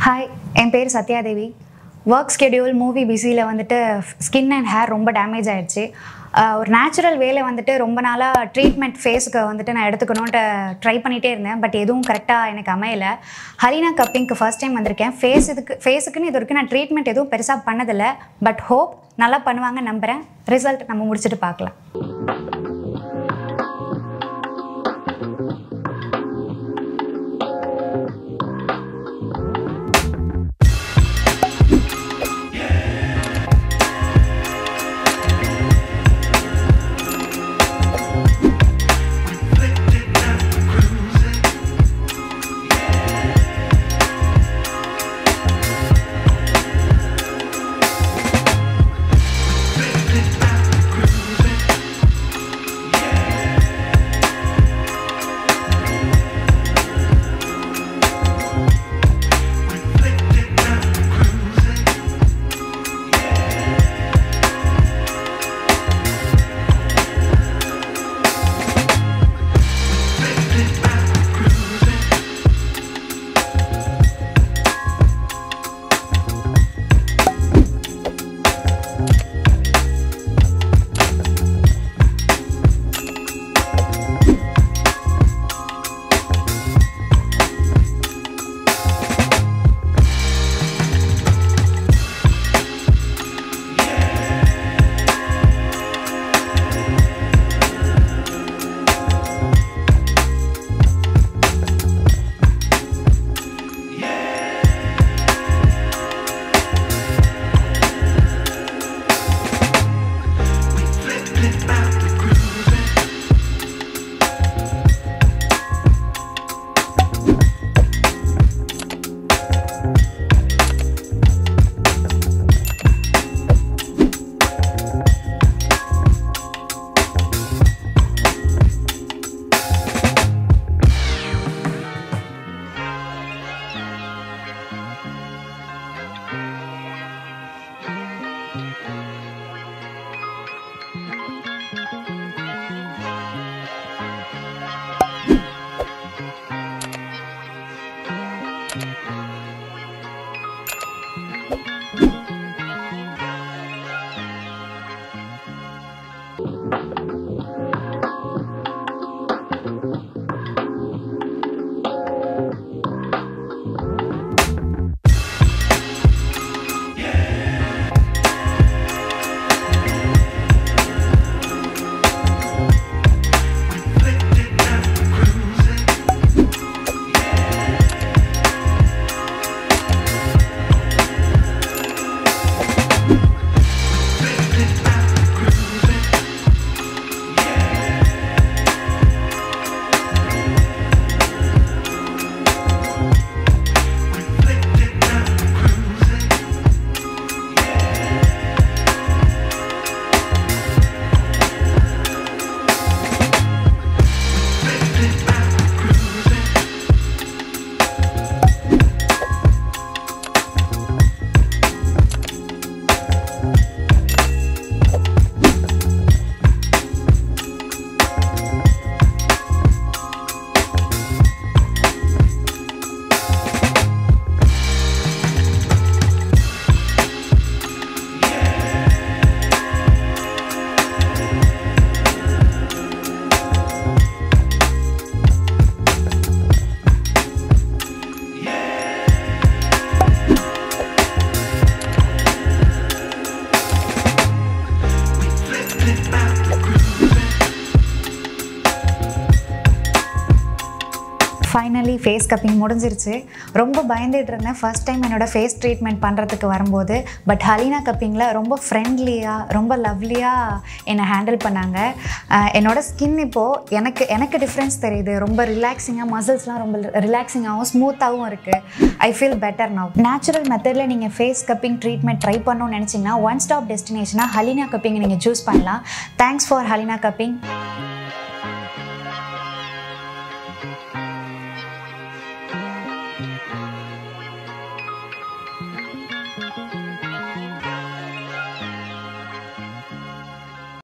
hi என் பேர் Sathyadevi work schedule movie பிஸியில் வந்துட்டு ஸ்கின் அண்ட் ஹேர் ரொம்ப டேமேஜ் ஆயிடுச்சு ஆஹ் ஒரு நேச்சுரல் வேலை வந்துட்டு ரொம்ப நாளாக ட்ரீட்மெண்ட் ஃபேஸுக்கு வந்துட்டு நான் எடுத்துக்கணுன்ட்டு ட்ரை பண்ணிகிட்டே இருந்தேன் பட் எதுவும் கரெக்டாக எனக்கு அமையலை ஹரினா கப்பிங்க்கு ஃபர்ஸ்ட் டைம் வந்திருக்கேன் ஃபேஸ் இதுக்கு ஃபேஸுக்குன்னு இது வரைக்கும் நான் ட்ரீட்மெண்ட் எதுவும் பெருசாக பண்ணதில்லை பட் ஹோப் நல்லா பண்ணுவாங்க நம்புகிறேன் ரிசல்ட் நம்ம முடிச்சுட்டு பார்க்கலாம் ஃபைனலி ஃபேஸ் கப்பிங் முடிஞ்சிருச்சு ரொம்ப பயந்துட்டு இருந்தேன் ஃபர்ஸ்ட் டைம் என்னோட ஃபேஸ் ட்ரீட்மெண்ட் பண்ணுறதுக்கு வரும்போது பட் ஹலீனா கப்பிங்கில் ரொம்ப ஃப்ரெண்ட்லியாக ரொம்ப லவ்லியாக என்னை ஹேண்டில் பண்ணாங்க அஹ் என்னோட ஸ்கின் இப்போது எனக்கு எனக்கு டிஃப்ரென்ஸ் தெரியுது ரொம்ப ரிலாக்ஸிங்காக மசில்ஸ்லாம் ரொம்ப ரிலாக்ஸிங்காகவும் ஸ்மூத்தாகவும் இருக்குது I feel better now natural மெத்தடில் நீங்கள் ஃபேஸ் கப்பிங் ட்ரீட்மெண்ட் ட்ரை பண்ணணும்னு நினச்சிங்கன்னா ஒன் ஸ்டாப் டெஸ்டினேஷனாக ஹலினா கப்பிங் நீங்கள் சூஸ் பண்ணலாம் தேங்க்ஸ் ஃபார் ஹலினா கப்பிங்